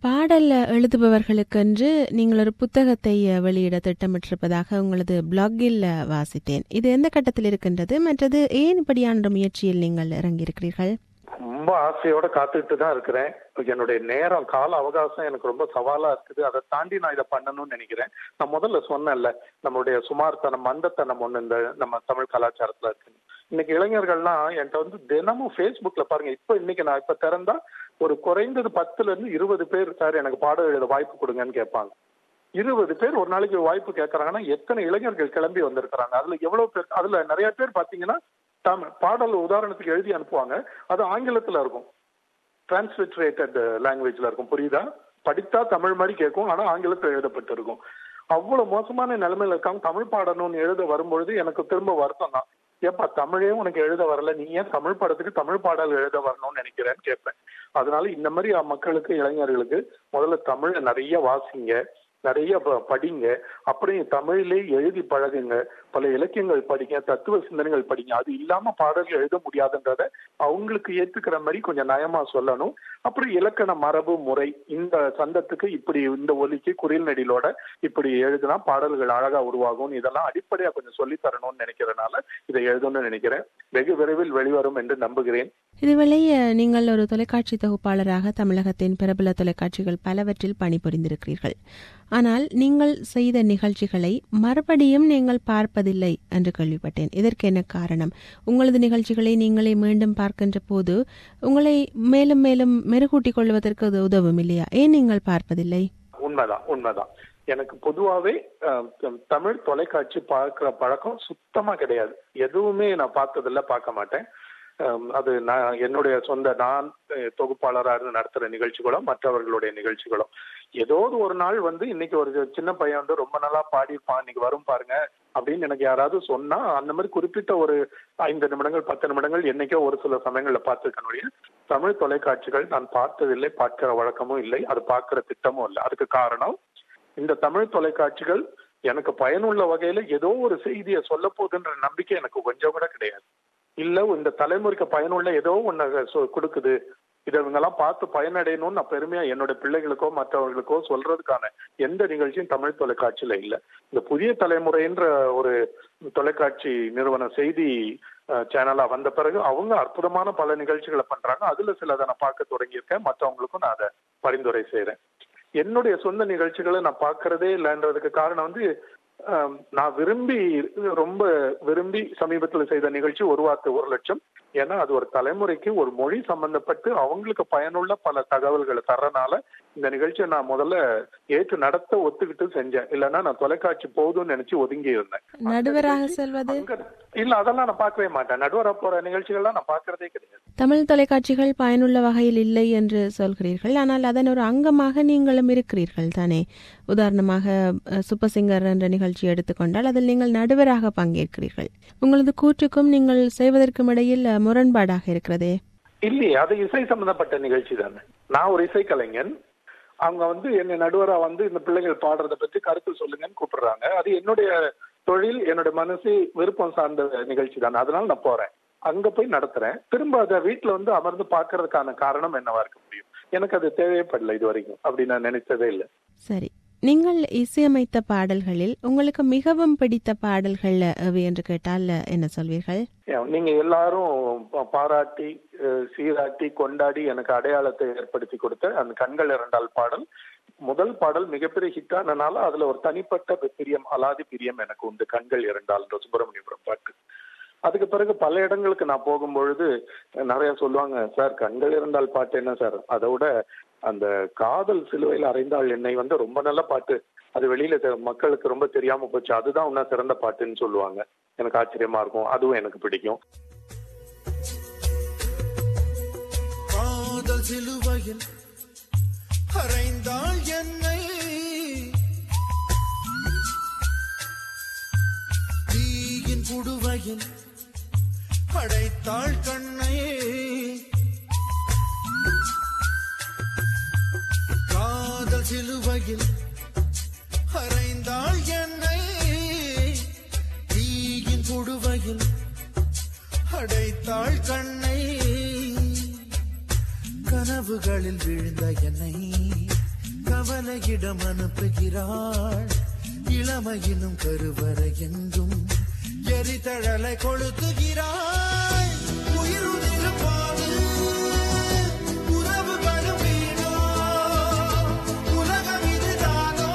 பாடல் எழுதுபவர்களுக்கென்று நீங்கள் ஒரு புத்தகத்தை அஹ், வெளியிட திட்டமிட்டிருப்பதாக உங்களது பிளாகில் அஹ், வாசித்தேன் இது எந்த கட்டத்தில் இருக்கின்றது மற்றது ஏன் இப்படியான ஒரு முயற்சியில் நீங்கள் இறங்கியிருக்கிறீர்கள் ரொம்ப ஆசையோட காத்துக்கிட்டு தான் இருக்கிறேன் என்னுடைய நேரம் கால அவகாசம் எனக்கு ரொம்ப சவாலா இருக்குது அதை தாண்டி நான் இதை பண்ணணும்னு நினைக்கிறேன் நான் முதல்ல சொன்னேன்ல நம்மளுடைய சுமார்த்தனம் மந்தத்தனம் ஒண்ணு இந்த நம்ம தமிழ் கலாச்சாரத்துல இருக்கு இன்னைக்கு இளைஞர்கள்லாம் என்கிட்ட வந்து தினமும் ஃபேஸ்புக்ல பாருங்க இப்ப இன்னைக்கு நான் இப்ப திறந்தா ஒரு குறைந்தது பத்துல இருந்து இருபது பேர் சார் எனக்கு பாடம் எழுத வாய்ப்பு கொடுங்கன்னு கேட்பாங்க இருபது பேர் ஒரு நாளைக்கு வாய்ப்பு கேட்கறாங்கன்னா எத்தனை இளைஞர்கள் கிளம்பி வந்திருக்கிறாங்க அதுல எவ்வளவு பேர் அதுல நிறைய பேர் பாத்தீங்கன்னா தமிழ் பாடல் உதாரணத்துக்கு எழுதி அனுப்புவாங்க அது ஆங்கிலத்துல இருக்கும் டிரான்ஸ்லிட்ரேட்டட் லாங்குவேஜ்ல இருக்கும் புரியுதா படித்தா தமிழ் மாதிரி கேட்கும் ஆனா ஆங்கிலத்தில் எழுதப்பட்டிருக்கும் அவ்வளவு மோசமான நிலைமையில இருக்காங்க தமிழ் பாடணும்னு எழுத வரும்பொழுது எனக்கு திரும்ப வருத்தம் தான் ஏப்பா தமிழே உனக்கு எழுத வரல நீ ஏன் தமிழ் படத்துக்கு தமிழ் பாடல் எழுத வரணும்னு நினைக்கிறேன்னு கேட்பேன் அதனால இந்த மாதிரி மக்களுக்கு இளைஞர்களுக்கு முதல்ல தமிழை நிறைய வாசிங்க நிறைய ப- படிங்க அப்படியே தமிழிலே எழுதி பழகுங்க பல இலக்கியங்கள் படிங்க தத்துவ சிந்தனைகள் படிங்க அது இல்லாம பாடல்கள் எழுத முடியாதுன்றத அவங்களுக்கு ஏத்துக்கிற மாதிரி கொஞ்சம் நயமா சொல்லணும் அப்புறம் இலக்கண மரபு முறை இந்த சந்தத்துக்கு இப்படி இந்த ஒலிக்கு குரில் நெடிலோட இப்படி எழுதினா பாடல்கள் அழகா உருவாகும் இதெல்லாம் அடிப்படையா கொஞ்சம் சொல்லி தரணும்னு நினைக்கிறனால இதை எழுதணும்னு நினைக்கிறேன் வெகு விரைவில் வெளிவரும் என்று நம்புகிறேன் இதுவரை அஹ், நீங்கள் ஒரு தொலைக்காட்சி தொகுப்பாளராக தமிழகத்தின் பிரபல தொலைக்காட்சிகள் பலவற்றில் பணிபுரிந்திருக்கிறீர்கள் ஆனால் நீங்கள் செய்த நிகழ்ச்சிகளை மறுபடியும் நீங்கள் பார்ப்பதில்லை என்று கேள்விப்பட்டேன் இதற்கு என்ன காரணம் உங்களது நிகழ்ச்சிகளை நீங்களே மீண்டும் பார்க்கின்ற போது உங்களை மேலும் மேலும் மெருகூட்டிக் கொள்வதற்கு அது உதவும் இல்லையா ஏன் நீங்கள் பார்ப்பதில்லை உண்மைதான் உண்மைதான் எனக்கு பொதுவாவே அஹ், த- தமிழ் தொலைக்காட்சி பார்க்கிற பழக்கம் சுத்தமா கிடையாது எதுவுமே நான் பார்த்ததில்ல பார்க்க மாட்டேன் அஹ், அது நான் என்னுடைய சொந்த நான் அஹ், தொகுப்பாளரா இருந்து நடத்துற நிகழ்ச்சிகளோ மற்றவர்களுடைய நிகழ்ச்சிகளோ ஏதோது ஒரு நாள் வந்து இன்னைக்கு ஒரு சின்ன பையன் வந்து ரொம்ப நல்லா பாடியிருப்பான் இன்னைக்கு வரும் பாருங்க அப்படின்னு எனக்கு யாராவது சொன்னா அந்த மாதிரி குறிப்பிட்ட ஒரு ஐந்து நிமிடங்கள் பத்து நிமிடங்கள் என்னைக்கோ ஒரு சில சமயங்கள்ல பார்த்துருக்கனுடைய தமிழ் தொலைக்காட்சிகள் நான் பார்த்ததில்லை பார்க்கிற வழக்கமும் இல்லை அது பார்க்கிற திட்டமும் இல்லை அதுக்கு காரணம் இந்த தமிழ் தொலைக்காட்சிகள் எனக்கு பயனுள்ள வகையில ஏதோ ஒரு செய்தியை சொல்ல போகுதுன்ற நம்பிக்கை எனக்கு கொஞ்சம் கூட கிடையாது இல்ல இந்த தலைமுறைக்கு பயனுள்ள ஏதோ ஒண்ணு சொ- கொடுக்குது இதை இவங்கெல்லாம் பார்த்து பயனடையணும்னு நான் பெருமையா என்னோட பிள்ளைகளுக்கோ மற்றவர்களுக்கோ சொல்றதுக்கான எந்த நிகழ்ச்சியும் தமிழ் தொலைக்காட்சியில இல்ல இந்த புதிய தலைமுறைன்ற ஒரு தொலைக்காட்சி நிறுவன செய்தி அஹ், சேனலா வந்த பிறகு அவங்க அற்புதமான பல நிகழ்ச்சிகளை பண்றாங்க அதுல சிலதை நான் பார்க்க தொடங்கியிருக்கேன் மற்றவங்களுக்கும் நான் அதை பரிந்துரை செய்றேன் என்னுடைய சொந்த நிகழ்ச்சிகளை நான் பார்க்கறதே இல்லைன்றதுக்கு காரணம் வந்து ஆம், நான் விரும்பி ரொம்ப விரும்பி சமீபத்தில் செய்த நிகழ்ச்சி ஒரு வார்த்தை ஒரு லட்சம் ஏன்னா அது ஒரு தலைமுறைக்கு ஒரு மொழி சம்பந்தப்பட்டு அவங்களுக்கு பயனுள்ள பல தகவல்களை தர்றனால இந்த நிகழ்ச்சியை நான் முதல்ல ஏற்று நடத்த ஒத்துக்கிட்டு செஞ்சேன் இல்லைன்னா நான் தொலைக்காட்சி போதும்னு நினைச்சு ஒதுங்கி இருந்தேன் நடுவராக செல்வது அங்க- இல்ல அதெல்லாம் நான் பார்க்கவே மாட்டேன் நடுவரா போற நிகழ்ச்சிகள்லாம் நான் பார்க்கறதே கிடையாது தமிழ் தொலைக்காட்சிகள் பயனுள்ள வகையில் இல்லை என்று சொல்கிறீர்கள் ஆனால் அதன் ஒரு அங்கமாக நீங்களும் இருக்கிறீர்கள் தானே உதாரணமாக அஹ், சூப்பர் சிங்கர் என்ற நிகழ்ச்சி எடுத்துக்கொண்டால் அதில் நீங்கள் நடுவராக பங்கேற்கிறீர்கள் உங்களது கூற்றுக்கும் நீங்கள் செய்வதற்கும் இடையில் அஹ், முரண்பாடாக இருக்கிறதே இல்லையே அது இசை சம்பந்தப்பட்ட நிகழ்ச்சி தானே நான் ஒரு இசைக்கலைஞன் அவங்க வந்து என்னை நடுவரா வந்து இந்த பிள்ளைகள் பாடுறத பத்தி கருத்து சொல்லுங்கன்னு கூப்பிடுறாங்க அது என்னுடைய தொழில் என்னுடைய மனசு விருப்பம் சார்ந்த நிகழ்ச்சி தானே அதனால நான் போறேன் அங்க போய் நடத்துறேன் திரும்ப அதை வீட்டுல வந்து அமர்ந்து பாக்குறதுக்கான காரணம் என்னவா இருக்க முடியும் எனக்கு அது தேவைப்படல இது வரைக்கும் அப்படி நான் நினைச்சதே இல்லை சரி நீங்கள் இசையமைத்த பாடல்களில் உங்களுக்கு மிகவும் பிடித்த பாடல்கள் எவை என்று கேட்டால் அஹ், என்ன சொல்வீர்கள் ஏன், நீங்க எல்லாரும் பா- பாராட்டி அஹ், சீராட்டி கொண்டாடி எனக்கு அடையாளத்தை ஏற்படுத்தி கொடுத்த அந்த கண்கள் இரண்டால் பாடல் முதல் பாடல் மிகப்பெரிய ஹிட் ஆனனால அதுல ஒரு தனிப்பட்ட பிரியம் அலாதி பிரியம் எனக்கு உண்டு கண்கள் இரண்டால் சுப்பிரமணியபுரம் பாட்டு அதுக்கு பிறகு பல இடங்களுக்கு நான் போகும்பொழுது நிறைய சொல்லுவாங்க சார் கண்கள் இருந்தால் பாட்டு என்ன சார் அதை விட அந்த காதல் சிலுவையில் அறைந்தாள் என்னை வந்து ரொம்ப நல்ல பாட்டு அது வெளியில தெ- மக்களுக்கு ரொம்ப தெரியாம போச்சு அதுதான் உன்ன சிறந்த பாட்டுன்னு சொல்லுவாங்க எனக்கு ஆச்சரியமா இருக்கும் அதுவும் எனக்கு பிடிக்கும் காதல் சிலுவையில் அறைந்தாள் என்னை தீயின் புடுவையில் அடைத்தாள் கண்ணை காதல் சிலுவையில் அறைந்தாள் என்னை தீயின் புடுவையில் அடைத்தாள் கண்ணை கனவுகளில் விழுந்த என்னை கவலையிடம் அனுப்புகிறாள் இளமையினும் கருவறை என்றும் எரிதழலை கொளுத்துகிறாள் உயிர் உதிரும் போது உறவுகளும் வீணோ உலகம் இதுதானோ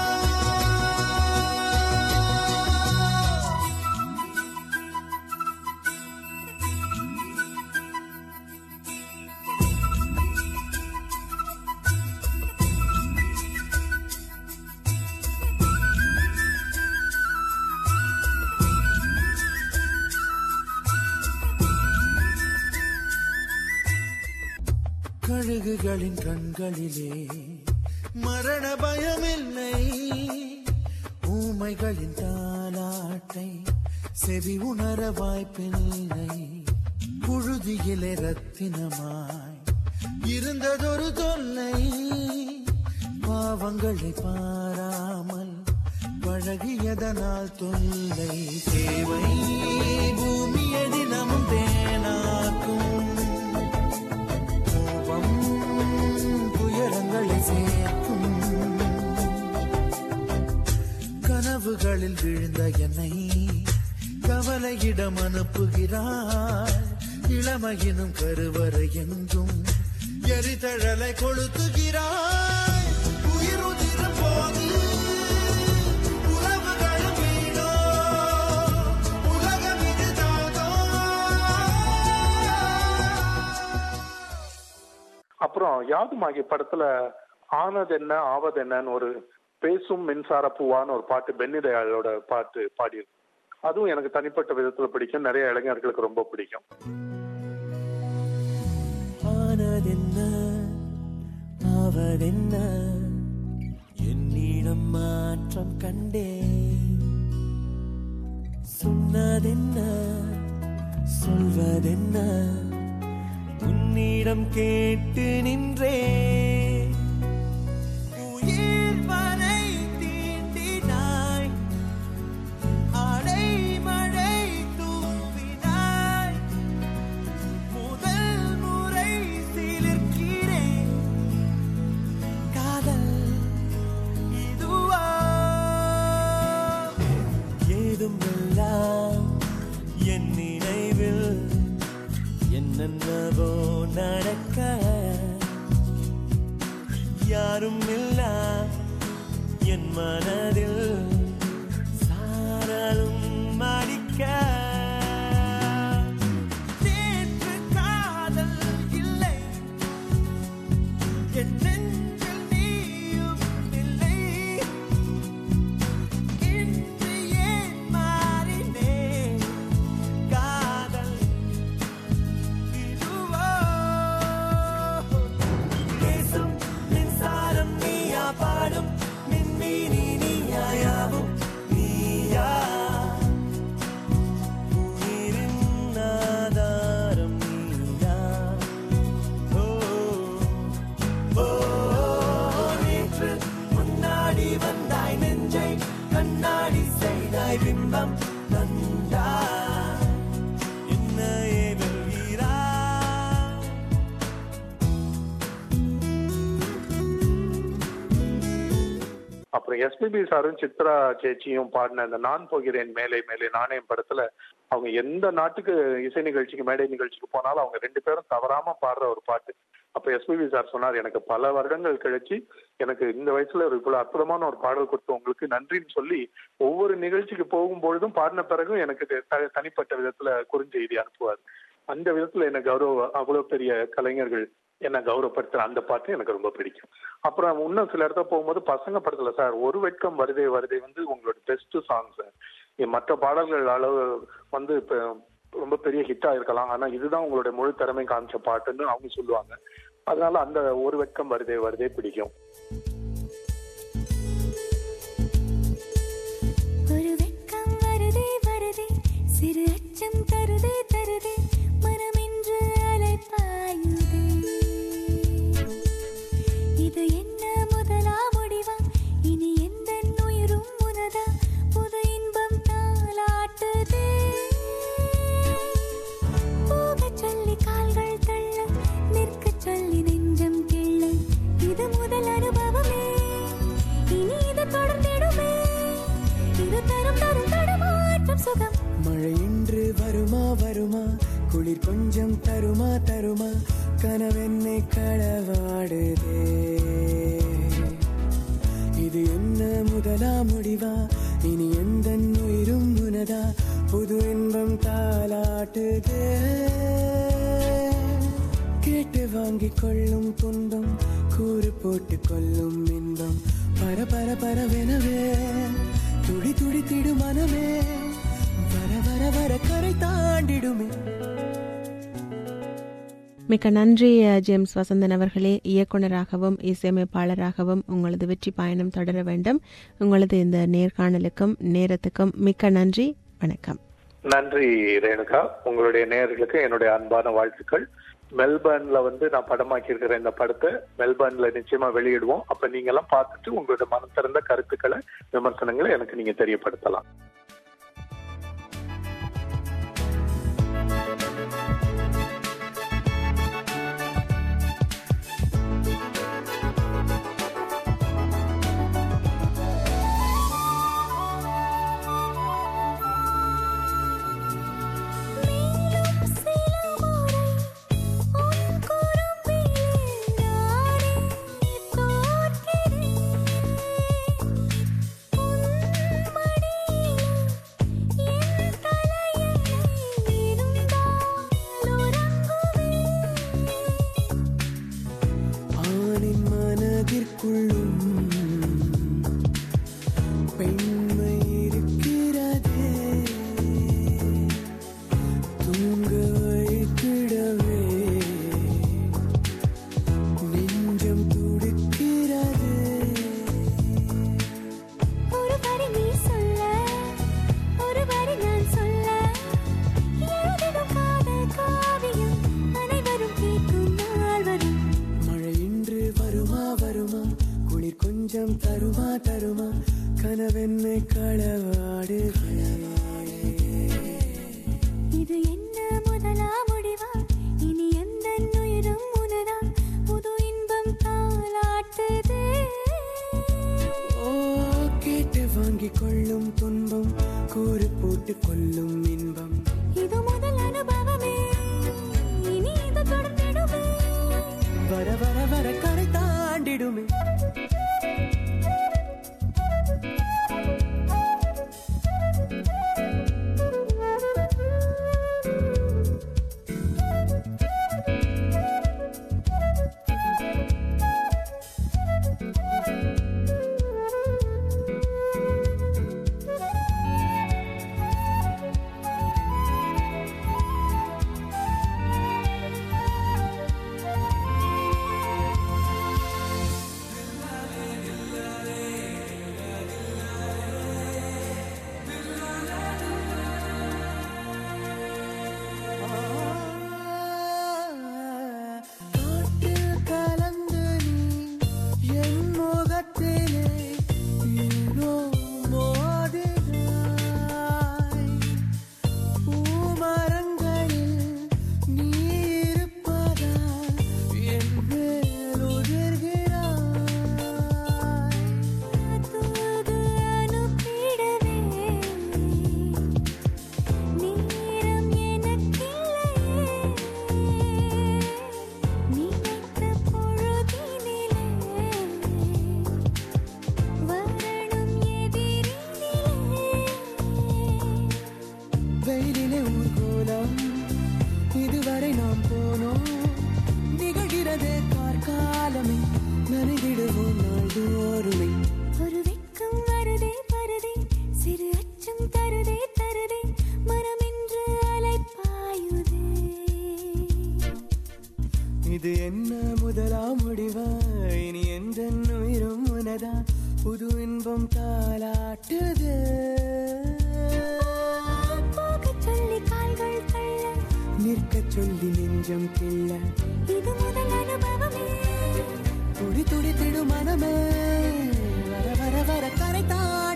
கழுகுகளின் கண்களிலே மரண பயமில்லை ஊமைகளின் தாலாட்டை செவி உணர வாய்ப்பில்லை புழுதியிலே ரத்தினமாய் இருந்ததொரு தொல்லை பாவங்களை பாராமல் பழகியதனால் தொல்லை தேவை பூமியை தினமும் தேனாக்கும் கோபம் துயரங்களை சேர்க்கும் கனவுகளில் விழுந்த என்னை கவலையிடம் அனுப்புகிறாள் இளமையினும் கருவறை எங்கும் எரிதழலை கொளுத்துகிறாள் உயிர் உதிரும் போது உறவுகளும் வீணோ உலகம் இதுதானோ அப்புறம் யாதுமாகி படத்துல ஆனது என்ன ஆவது என்னன்னு ஒரு பேசும் மின்சார பூவான்னு ஒரு பாட்டு பென்னி தயாளோட பாட்டு பாடியிருக்கு அதுவும் எனக்கு தனிப்பட்ட விதத்துல பிடிக்கும் நிறைய இளைஞர்களுக்கு ரொம்ப பிடிக்கும் ஆனதென்ன ஆவதென்ன என்னிடம் மாற்றம் கண்டே சொன்னதென்ன சொல்வதென்ன உன்னிடம் கேட்டு நின்றே உயிர் வரை தீண்டினாய் அடை மழை தூவினாய் முதல் முறை சிலிர்க்கிறேன் காதல் இதுவா ஏதும் எல்லாம் என் நினைவில் என்னென்னவோ நடக்க யாரும் இல்லா என் மனதில் சாரலும் அடிக்க நேற்று காதல் இல்லை என் நெஞ்சில் நீயும் இல்லை இன்று ஏன் மாறினேன் காதல் இதுவோ பேசும் மின்சாரம் நீயா பாடும் மின்மீனி நீயாயாவும் நீயா உயிரின் ஆதாரம் நீயா ஓ ஓ நேற்று முன்னாடி வந்தாய் நெஞ்சை கண்ணாடி செய்தாய் பிம்பம் தந்தாய் என்னையே வெல்கிறாய் அப்புறம் எஸ்பிபி சாரும் சித்ரா சேச்சியும் பாடின அந்த நான் போகிறேன் மேலே மேலே நானே படத்துல அவங்க எந்த நாட்டுக்கு இசை நிகழ்ச்சிக்கு மேடை நிகழ்ச்சிக்கு போனாலும் அவங்க ரெண்டு பேரும் தவறாம பாடுற ஒரு பாட்டு அப்ப எஸ்பிபி சார் சொன்னார் எனக்கு பல வருடங்கள் கழிச்சு எனக்கு இந்த வயசுல ஒரு இவ்வளவு அற்புதமான ஒரு பாடல் கொடுத்து உங்களுக்கு நன்றின்னு சொல்லி ஒவ்வொரு நிகழ்ச்சிக்கு போகும்பொழுதும் பாடின பிறகும் எனக்கு த- தனிப்பட்ட விதத்துல குறுஞ்செய்தி அனுப்புவார் அந்த விதத்துல என்ன கௌரவ அவ்வளவு பெரிய கலைஞர்கள் என்ன கௌரவப்படுத்துற அந்த பாட்டு எனக்கு ரொம்ப பிடிக்கும் அப்புறம் இன்னும் சில இடத்துல போகும்போது பசங்க படத்துல சார் ஒரு வெட்கம் வருதே வருதே வந்து உங்களோட பெஸ்ட் சாங் சார் மற்ற பாடல்கள் அளவு வந்து இப்ப ரொம்ப பெரிய ஹிட்டா இருக்கலாம் ஆனா இதுதான் உங்களுடைய முழு திறமை காமிச்ச பாட்டுன்னு அவங்க சொல்லுவாங்க அதனால அந்த ஒரு வெட்கம் வருதே வருதே பிடிக்கும் ஒரு வெட்கம் வருதே வருதே சிறு அச்சம் தருதே தருதே மனமென்று அலைப்பாயுதே இது என்ன முதலா முடிவா இனி எந்த உயிரும் உனதா புது இன்பம் தாளாட்டுதே போகச் சொல்லி கால்கள் தள்ள நிற்கச் சொல்லி நெஞ்சம் கிள்ள இது முதல் அனுபவம் குளிர் கொஞ்சம் தருமா தருமா கனவென்னை களவாடுதே இது என்ன முதலா முடிவா இனி எந்த உயிரும் உனதா புது இன்பம் தாலாட்டுதே கேட்டு வாங்கிக் கொள்ளும் துன்பம் கூறு போட்டு கொள்ளும் இன்பம் பர பர பரவெனவே துடி துடி திடு மனமே வர வர வர கரை தாண்டிடுமே மிக்க நன்றி அஹ், ஜேம்ஸ் வசந்தன் அவர்களே இயக்குனராகவும் இசையமைப்பாளராகவும் உங்களது வெற்றி பயணம் தொடர வேண்டும் உங்களது இந்த நேர்காணலுக்கும் நேரத்துக்கும் மிக்க நன்றி வணக்கம் நன்றி ரேணுகா உங்களுடைய நேயர்களுக்கு என்னுடைய அன்பான வாழ்த்துக்கள் மெல்பர்ன்ல வந்து நான் படமாக்கி இருக்கிற இந்த படத்தை மெல்பர்ன்ல நிச்சயமா வெளியிடுவோம் அப்ப நீங்க எல்லாம் பார்த்துட்டு உங்களோட மனம் திறந்த கருத்துக்களை விமர்சனங்களை எனக்கு நீங்க தெரியப்படுத்தலாம் மேலும் சில முறை உன் குறும்பிலே நானே தோற்கிறேன் உன் மடியிலே என் தலையணை இருந்தால் உறங்குவேன் ஆணின் மனதிற்குள்ளும் பெண்மை இருக்கிறதே தூங்க வைத்திடவே நெஞ்சம் துடிக்கிறதே ஒரு வரி நீ சொல்ல ஒரு வரி நான் சொல்ல எழுதிடும் காதல் காவியம் அனைவரும் கேட்கும் நாள் வரும் மழை இன்று வருமா வருமா குளிர் கொஞ்சம் தருமா தருமா கனவென்னை களவாடுதே இது என்ன முதலா முடிவா இனி எந்த உயிரும் உனதா புது இன்பம் தாளாட்டுதே ஓ கேட்டு வாங்கிக் கொள்ளும் துன்பம் கூறு போட்டு கொள்ளும் இன்பம் இது முதல் அனுபவமே இனி இது தொடர்ந்திடுமே வர வர வர கரை தாண்டிடுமே காற்றில் கலந்து நீ என் முகத்திலே ஏனோ மோதுகிறாய் பூமரங்களில் நீ இருப்பதால் என் மேல் உதிர்கிறாய் தூது அனுப்பிடவே நேரம் எனக்கில்லையே நினைத்த பொழுதினிலே வரணும் எதிரினிலே வெயிலிலே ஊர்கோலம் இதுவரை நாம் போனோம் நிகழ்கிறதே கார்காலமே நனைதிடுவோம் நாள்தோறுமே ஒரு வெட்கம் வருதே வருதே சிறு அச்சம் தருதே தருதே மனமென்று அலைப்பாயுதே இது என்ன முதலா முடிவா இனி எந்த உயிரும் உனதா புது இன்பம் தாலாட்டுது போகச் சொல்லி கால்கள் தள்ள நிற்கச் சொல்லி நெஞ்சம் கிள்ள இது முதல் அனுபவமே துடி துடி திடு மனமே வர வர வர கரை தாண்டி